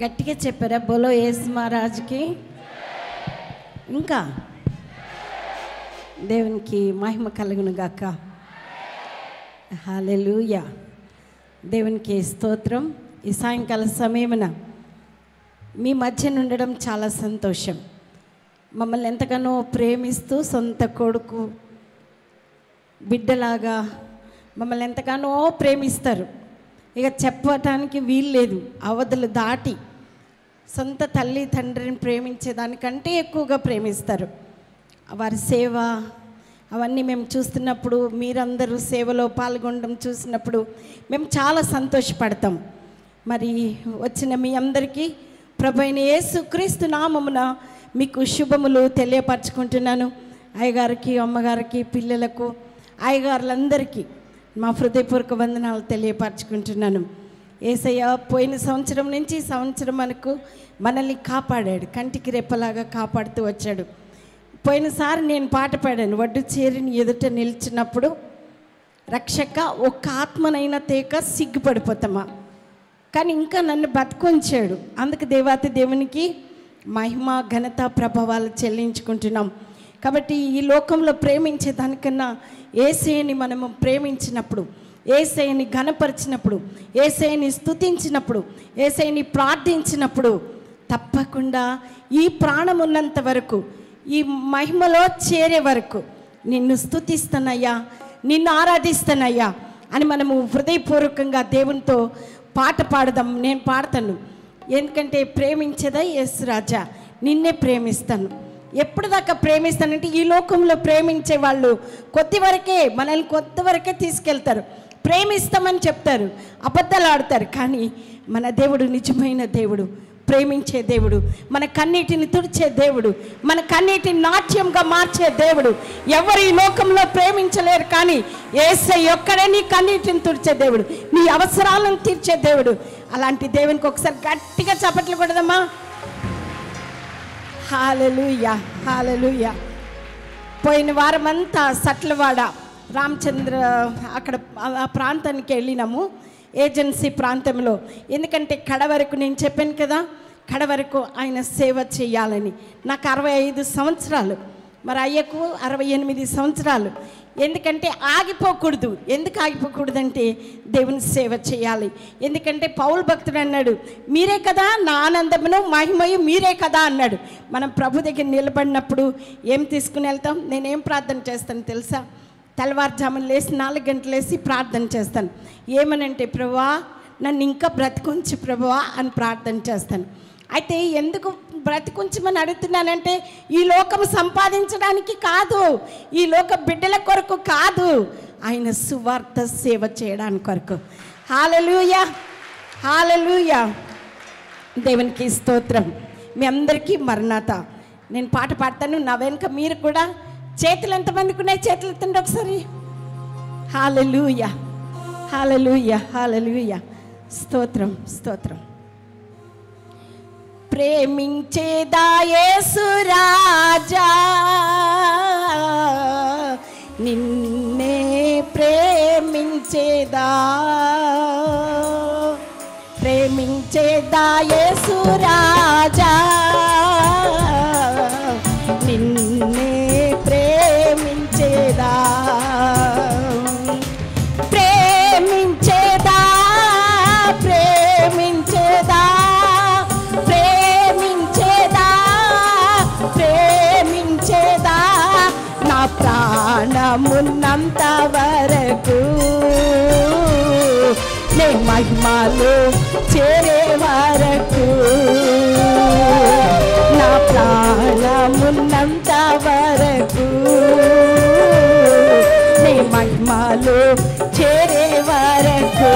గట్టిగా చెప్పారా బోలో యేసు మహారాజుకి ఇంకా దేవునికి మహిమ కలుగును గాక హాలెలూయ దేవునికి స్తోత్రం ఈ సాయంకాల సమయమున మీ మధ్య ఉండడం చాలా సంతోషం మమ్మల్ని ఎంతగానో ప్రేమిస్తూ సొంత కొడుకు బిడ్డలాగా మమ్మల్ని ఎంతగానో ప్రేమిస్తారు ఇక చెప్పటానికి వీల్లేదు అవధులు దాటి సొంత తల్లి తండ్రిని ప్రేమించే దానికంటే ఎక్కువగా ప్రేమిస్తారు వారి సేవ అవన్నీ మేము చూస్తున్నప్పుడు మీరందరూ సేవలో పాల్గొనడం చూసినప్పుడు మేము చాలా సంతోషపడతాం మరి వచ్చిన మీ అందరికీ ప్రభు అయిన యేసు క్రీస్తు నామమున మీకు శుభములు తెలియపరచుకుంటున్నాను అయ్యగారికి అమ్మగారికి పిల్లలకు అయ్యగారులందరికీ మా హృదయపూర్వక వందనాలు తెలియపరచుకుంటున్నాను ఏసయ్య పోయిన సంవత్సరం నుంచి ఈ సంవత్సరం మనకు మనల్ని కాపాడాడు కంటికి రెప్పలాగా కాపాడుతూ వచ్చాడు పోయినసారి నేను పాట పాడాను వడ్డు చేరిని ఎదుట నిలిచినప్పుడు రక్షక ఒక్క ఆత్మనైనా తేక సిగ్గుపడిపోతామా కానీ ఇంకా నన్ను బతుకొంచాడు అందుకు దేవాతి దేవునికి మహిమ ఘనత ప్రభావాలు చెల్లించుకుంటున్నాం కాబట్టి ఈ లోకంలో ప్రేమించే దానికన్నా ఏసైని మనము ప్రేమించినప్పుడు ఏసైని ఘనపరిచినప్పుడు ఏసైని స్తుతించినప్పుడు ఏసైని ప్రార్థించినప్పుడు తప్పకుండా ఈ ప్రాణం ఉన్నంత వరకు ఈ మహిమలో చేరే వరకు నిన్ను స్తుతిస్తానయ్యా నిన్ను ఆరాధిస్తానయ్యా అని మనము హృదయపూర్వకంగా దేవునితో పాట పాడదాం నేను పాడతాను ఎందుకంటే ప్రేమించేదా ఎస్ రాజా నిన్నే ప్రేమిస్తాను ఎప్పటిదాకా ప్రేమిస్తానంటే ఈ లోకంలో ప్రేమించే వాళ్ళు కొద్ది వరకే మనల్ని కొత్త వరకే తీసుకెళ్తారు ప్రేమిస్తామని చెప్తారు అబద్ధాలు ఆడతారు కానీ మన దేవుడు నిజమైన దేవుడు ప్రేమించే దేవుడు మన కన్నీటిని తుడిచే దేవుడు మన కన్నీటిని నాట్యంగా మార్చే దేవుడు ఎవరు ఈ లోకంలో ప్రేమించలేరు కానీ ఏసై ఒక్కడే నీ కన్నీటిని తుడిచే దేవుడు నీ అవసరాలను తీర్చే దేవుడు అలాంటి దేవునికి ఒకసారి గట్టిగా చప్పట్లు కొడదమ్మా హాలలుయ హాలలుయ పోయిన వారం అంతా సట్లవాడ రామచంద్ర అక్కడ ఆ- ఆ ప్రాంతానికి వెళ్ళినాము ఏజెన్సీ ప్రాంతంలో ఎందుకంటే కడ వరకు నేను చెప్పాను కదా కడ వరకు ఆయన సేవ చేయాలని నాకు అరవై ఐదు సంవత్సరాలు మరి అయ్యకు అరవై ఎనిమిది సంవత్సరాలు ఎందుకంటే ఆగిపోకూడదు ఎందుకు ఆగిపోకూడదంటే దేవుని సేవ చేయాలి ఎందుకంటే పౌల్ భక్తుడు అన్నాడు మీరే కదా నా ఆనందమును మహిమయు మీరే కదా అన్నాడు మనం ప్రభు దగ్గర నిలబడినప్పుడు ఏం తీసుకుని వెళ్తాం నేనేం ప్రార్థన చేస్తాను తెలుసా తెల్లవారుజామున లేచి నాలుగు గంటలు వేసి ప్రార్థన చేస్తాను ఏమనంటే ప్రభువా నన్ను ఇంకా బ్రతికుంచి ప్రభువా అని ప్రార్థన చేస్తాను అయితే ఎందుకు బ్రతికుంచమని అడుగుతున్నానంటే ఈ లోకం సంపాదించడానికి కాదు ఈ లోక బిడ్డల కొరకు కాదు ఆయన సువార్త సేవ చేయడానికి కొరకు హాలలుయ హాలలుయ దేవునికి స్తోత్రం మీ అందరికీ మరణాత నేను పాట పాడతాను నా వెనుక మీరు కూడా చేతులు ఎంతమందికి ఉన్నాయి చేతులు ఎత్తండి ఒకసారి హాలలుయ హాలలుయ హాలలుయ స్తోత్రం స్తోత్రం ప్రేమించేదా యేసు రాజా నిన్నే ప్రేమించేదా ప్రేమించేదా యేసు రాజా నిన్నే ప్రేమించేదా ప్రేమించేదా ప్రేమించేదా ప్రేమించేదా ప్రేమించేదా నా ప్రాణమున్నంత వరకు నే మహిమలు చేరే వరకు నా ప్రాణమున్నంత వరకు నీ మహిమలు చేరే వరకు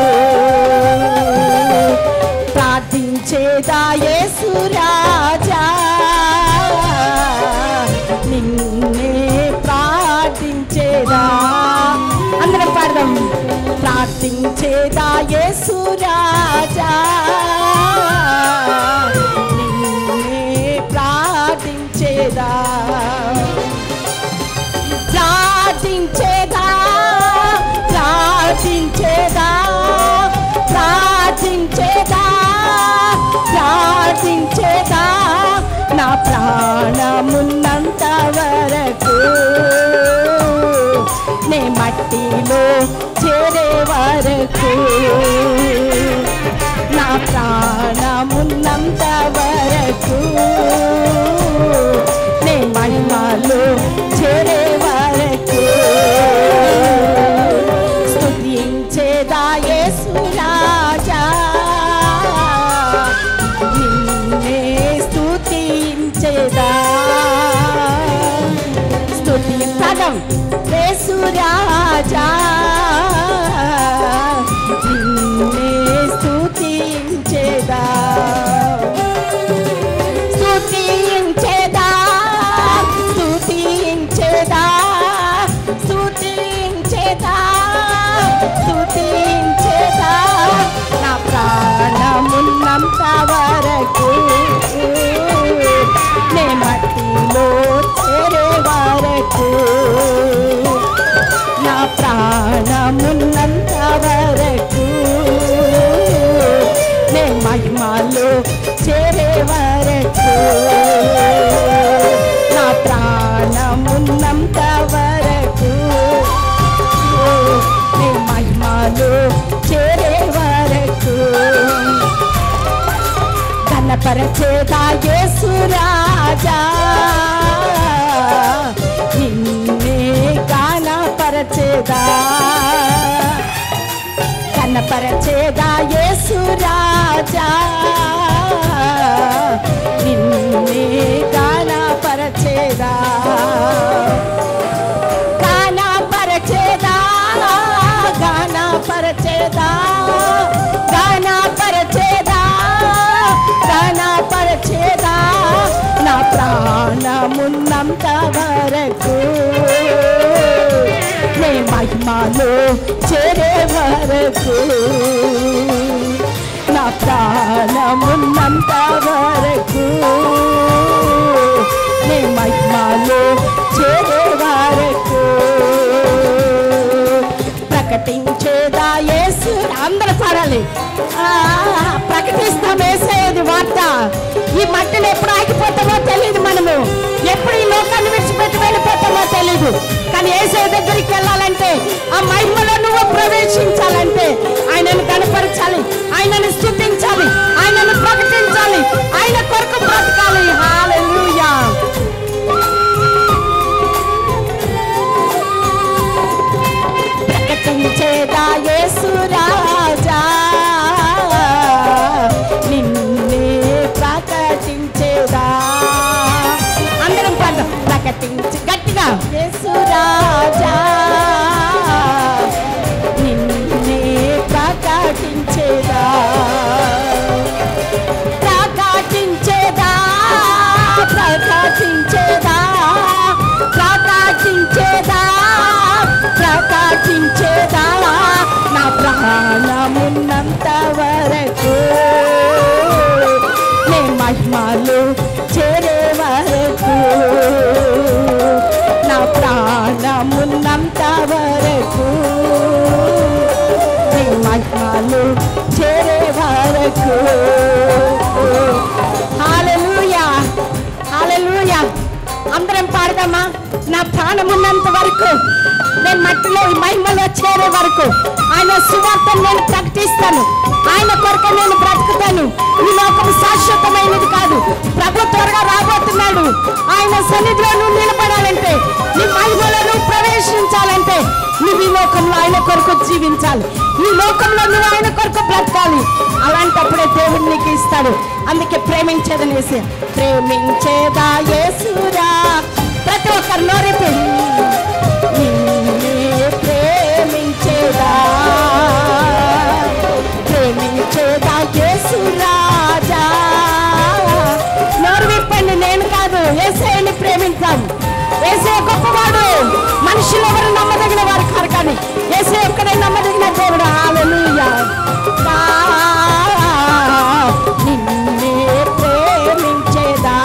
ప్రార్థించేదా యేసు రాజా నిన్నే ప్రార్థించేదా అందరం పాడదాం ప్రార్థించేదా యేసు రాజా నిన్నే ప్రార్థించేదా ప్రార్థించేదా ప్రార్థించేదా ప్రార్థించేదా ప్రాణమున్నంత వరకు నే మట్టిలో చేరే వరకు నా ప్రాణమున్నంత వరకు నే మహిమలో చేరే వరకు స్తుతించేదా యేసురాజా నిన్నే స్తుతించేదా స్తుతి పదం యేసురాజా నిన్నే స్తుతించేదా స్తుతించేదా స్తుతించేదా స్తుతించేదా స్తుతించేదా నా ప్రాణమున్నంత వరకు నే మట్టిలో చేరే వరకు నా ప్రాణమున్నంత వరకు నే మహిమలో చేరే వరకు నా ప్రాణమున్నంత వరకు నీ మహిమలో చేరే వరకు కనపరచేదా యేసురాజా నిన్నే గానపరచేదా కనపరచేదా యేసురాజా నిన్నే గానపరచేదా గానపరచేదా గానపరచేదా గానపరచేదా గానపరచేదా నా ప్రాణమున్నంత వరకు నే మహిమలో చేరే వరకు నా ప్రాణమున్నంత వరకు నే మహిమలో చేరే వరకు ప్రకటించేదా యేసు అందరూ పాడాలి ఆ, ప్రకటిస్తాం వేసేది వార్త ఈ మట్టిలో ఎప్పుడు ఆగిపోతామో తెలియదు మనము ఎప్పుడు ఈ లోకాన్ని విడిచిపెట్టి వెళ్ళిపోతామో తెలియదు కానీ ఏసే దగ్గరికి వెళ్ళాలంటే ఆ మహిమలో నువ్వు ప్రవేశించాలంటే ఆయనను కనపరచాలి ఆయనను స్థుతించాలి ఆయనను ప్రకటించాలి ఆయన కొరకు బ్రతకాలి హాలెలూయా ప్రకటించేదా యేసురాజా నిన్నే ప్రకటించేదా అందరం పాడదాం ప్రకటించి గట్టిగా యేసురాజా నిన్నే ప్రకటించేదా ప్రకటించేదా ప్రకటించేదా ప్రకటించేదా ప్రకటించేదా నా ప్రాణమున్నంత వరకు నే మహిమలు చేరే వరకు నా ప్రాణమున్నంత వరకు నీ మహిమలు చేరే వరకు హల్లెలూయా హల్లెలూయా అందరం పాడదామా నా ప్రాణమున్నంత వరకు నేను మట్టిలో ఈ మహిమలో చేరే వరకు ఆయన సువార్తను నేను ప్రకటిస్తాను ఆయన కొరకు నేను బ్రతుకుతాను ఈ లోకం శాశ్వతమైనది కాదు ప్రభు త్వరగా రాబోతున్నాడు ఆయన సన్నిధిలో నువ్వు నిలబడాలంటే నీ మహిమలో నువ్వు ప్రవేశించాలంటే నువ్వు ఈ లోకంలో ఆయన కొరకు జీవించాలి ఈ లోకంలో నువ్వు ఆయన కొరకు బ్రతకాలి అలాంటప్పుడే దేవుడు నీకు ఇస్తాడు అందుకే ప్రేమించేదనేసి ప్రేమించేదా యేసురా ప్రతి ఒక్కరు నోరెప్పి నిన్నే ప్రేమించేదా ప్రేమించేదా యేసురాజా నోరు విప్పండి నేను కాదు ఏసైని ప్రేమించాం ఏసే గొప్పవాడు మనుషులు ఎవరు నమ్మదగిన వారు కారు కానీ ఏసే ఒక్కడే నమ్మదగిన దేవుడు హాలెలూయా నిన్నే ప్రేమించేదా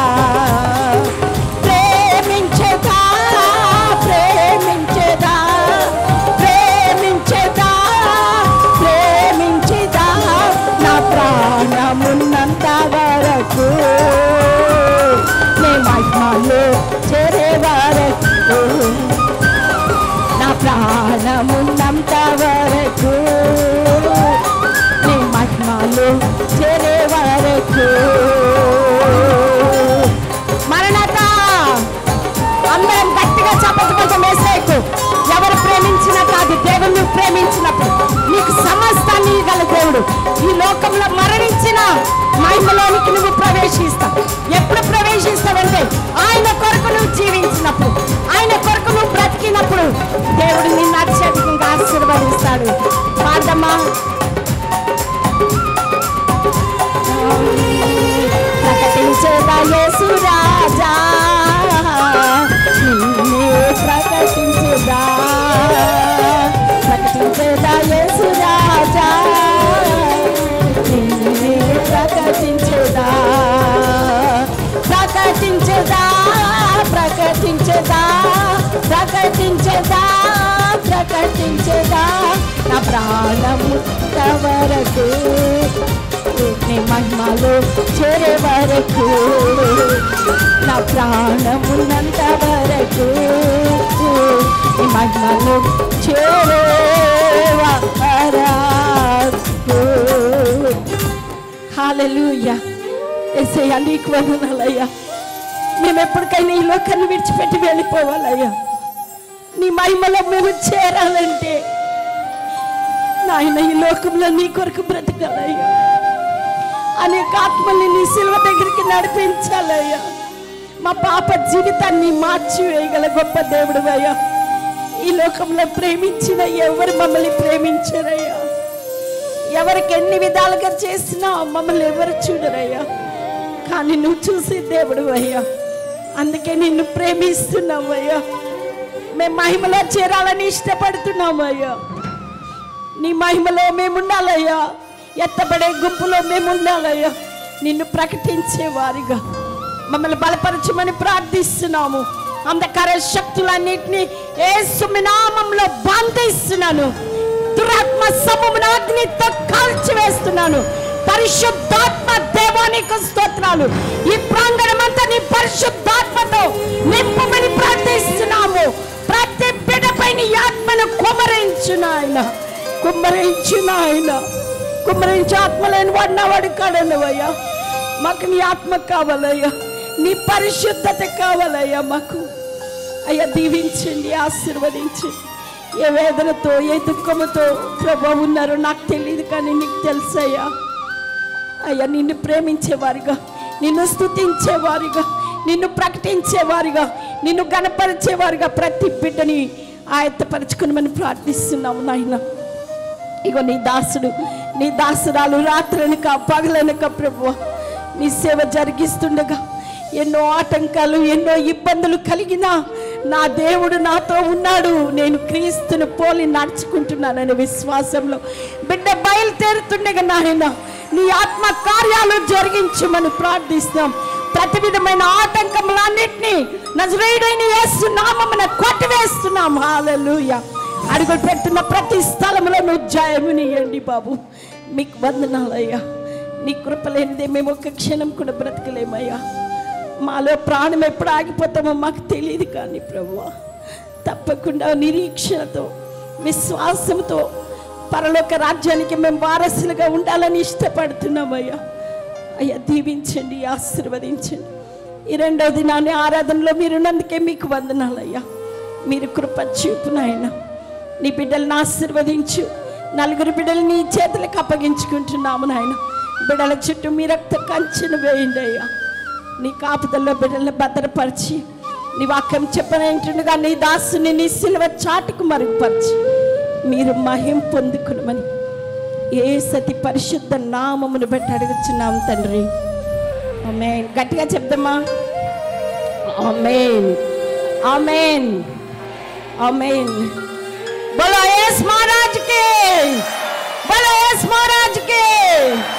ప్రేమించేదా ప్రేమించేదా ప్రేమించేదా ప్రేమించేదా నా ప్రాణమున్నంత వరకు ప్రేమించినప్పుడు నీకు సమస్తాన్ని గల దేవుడు ఈ లోకంలో మరణించిన మహిమలోనికి నువ్వు ప్రవేశిస్తావు ఎప్పుడు ప్రవేశిస్తావంటే ఆయన కొరకు నువ్వు జీవించినప్పుడు ఆయన కొరకు నువ్వు బ్రతికినప్పుడు దేవుడు నిన్ను అత్యధికంగా ఆశీర్వదిస్తాడు పాదమ్మా ప్రకటించేదా యేసు రాజా నిన్నే ప్రకటించేదా ప్రకటించేదా యేసు రాజా నిన్నే ప్రకటించేదా ప్రకటించేదా ప్రకటించేదా ప్రకటించేదా ప్రకటించేదా నా ప్రాణము వరకు నీ మహిమలో చేరే వరకు నా ప్రాణమున్నంత వరకు నీ మహిమలో చేరే వరకు హాలెలూయా ఎసయ్యా నీకు వందనాలయ్యా మేము ఎప్పటికైనా ఈ లోకాన్ని విడిచిపెట్టి వెళ్ళిపోవాలయ్యా నీ మహిమలో మేము చేరాలంటే నాయన ఈ లోకంలో నీ కొరకు బ్రతకాలయ్యా అనేక ఆత్మల్ని నీ శిల్వ దగ్గరికి నడిపించాలయ్యా మా పాప జీవితాన్ని మార్చి వేయగల గొప్ప దేవుడు అయ్యా ఈ లోకంలో ప్రేమించిన ఎవరు మమ్మల్ని ప్రేమించారయ్యా ఎవరికి ఎన్ని విధాలుగా చేసినా మమ్మల్ని ఎవరు చూడరయ్యా కానీ నువ్వు చూసే దేవుడు అయ్యా అందుకే నిన్ను ప్రేమిస్తున్నావు అయ్యా మేము మహిమలో చేరాలని ఇష్టపడుతున్నాము అయ్యా నీ మహిమలో మేము ఉండాలయ్యా ఎత్తబడే గుంపులో మేము ఉండాలయ్యా నిన్ను ప్రకటించే వారిగా మమ్మల్ని బలపరచమని ప్రార్థిస్తున్నాము అంధకార శక్తులన్నింటినీ ఏసుమి నామంలో బంధిస్తున్నాను దురాత్మ సమూహమును అగ్నితో కాల్చివేస్తున్నాను పరిశుద్ధాత్మ దేవానికి స్తోత్రాలు ఈ ప్రాంగణం అంతా నీ పరిశుద్ధాత్మతో నింపమని ప్రార్థిస్తున్నాము ప్రతి బిడ్డపై నీ ఆత్మను కుమరించు నాయన కుమ్మరించు నాయన కుమ్మరించి ఆత్మ లేని వాడు నా వాడు కాడనవయ్యా మాకు నీ ఆత్మ కావాలయ్యా నీ పరిశుద్ధత కావాలయ్యా మాకు అయ్యా దీవించండి ఆశీర్వదించండి ఏ వేదనతో ఏ దుఃఖముతో ప్రభు ఉన్నారో నాకు తెలియదు కానీ నీకు తెలుసయ్యా అయ్యా నిన్ను ప్రేమించేవారిగా నిన్ను స్తుతించేవారిగా నిన్ను ప్రకటించేవారిగా నిన్ను గణపరిచేవారిగా ప్రతి బిడ్డని ఆయత్తపరచుకుని మనం ప్రార్థిస్తున్నాము నాయన ఇగో నీ దాసుడు నీ దాసురాలు రాత్రనక పగలనక ప్రభు నీ సేవ జరిగిస్తుండగా ఎన్నో ఆటంకాలు ఎన్నో ఇబ్బందులు కలిగినా నా దేవుడు నాతో ఉన్నాడు నేను క్రీస్తును పోలి నడుచుకుంటున్నాననే విశ్వాసంలో బిడ్డ బయలుదేరుతుండగా నాయన నీ ఆత్మ కార్యాలు జరిగించమని ప్రార్థిస్తాం ప్రతి విధమైన ఆటంకములన్నింటినీ నజరేయుడైన యేసు నామమున కొట్టివేస్తున్నాం హాలూయా అడుగులు పెడుతున్న ప్రతి స్థలంలో నువ్వు జయమునియండి బాబు మీకు వందనాలయ్యా నీ కృప లేనిదే మేము ఒక్క క్షణం కూడా బ్రతకలేమయ్యా మాలో ప్రాణం ఎప్పుడు ఆగిపోతామో మాకు తెలియదు కానీ ప్రభు తప్పకుండా నిరీక్షణతో విశ్వాసంతో పరలోక రాజ్యానికి మేము వారసులుగా ఉండాలని ఇష్టపడుతున్నామయ్యా అయ్యా దీవించండి ఆశీర్వదించండి ఈ రెండవ దినాన్ని ఆరాధనలో మీరున్నందుకే మీకు వందనాలయ్యా మీరు కృప చూపు నాయనా నీ బిడ్డలను ఆశీర్వదించు నలుగురు బిడ్డలు నీ చేతులకు అప్పగించుకుంటున్నాము నాయన బిడ్డల చుట్టూ మీ రక్త కంచెను వేయండి అయ్యా నీ కాపుదల్లో బిడ్డలను భద్రపరిచి నీ వాక్యం చెప్పనంటుండగా నీ దాసుని నీ సిలువ చాటుకు మరుగుపరిచి మీరు మహిం పొందుకునమని ఏ సతి పరిశుద్ధ నామమును బట్టి అడుగుచున్నాం తండ్రి ఆమేన్ గట్టిగా చెప్దామా ఆమేన్ ఆమేన్ ఆమేన్ बोलो यस महाराज के बोलो यस महाराज के